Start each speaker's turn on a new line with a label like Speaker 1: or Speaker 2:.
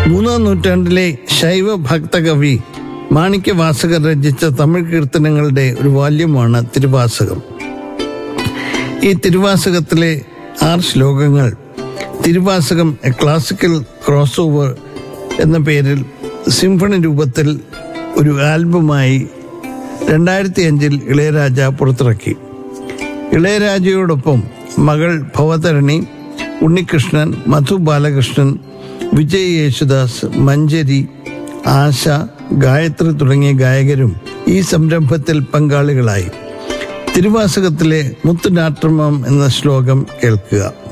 Speaker 1: മൂന്നാം നൂറ്റാണ്ടിലെ ശൈവ ഭക്തകവി മാണിക്യവാസകർ രചിച്ച തമിഴ് കീർത്തനങ്ങളുടെ ഒരു വാല്യമാണ് തിരുവാസകം ഈ തിരുവാസകത്തിലെ ആറ് ശ്ലോകങ്ങൾ Thiruvasakam a classical cross over എന്ന പേരിൽ സിംഫണി രൂപത്തിൽ ഒരു ആൽബമായി രണ്ടായിരത്തി അഞ്ചിൽ ഇളയരാജ പുറത്തിറക്കി ഇളയരാജയോടൊപ്പം മകൾ ഭവതരണി ഉണ്ണികൃഷ്ണൻ മധു ബാലകൃഷ്ണൻ വിജയ് യേശുദാസ് മഞ്ചരി ആശ ഗായത്രി തുടങ്ങിയ ഗായകരും ഈ സംരംഭത്തിൽ പങ്കാളികളായി തിരുവാസകത്തിലെ മുത്തുനാട്ടമം എന്ന ശ്ലോകം കേൾക്കുക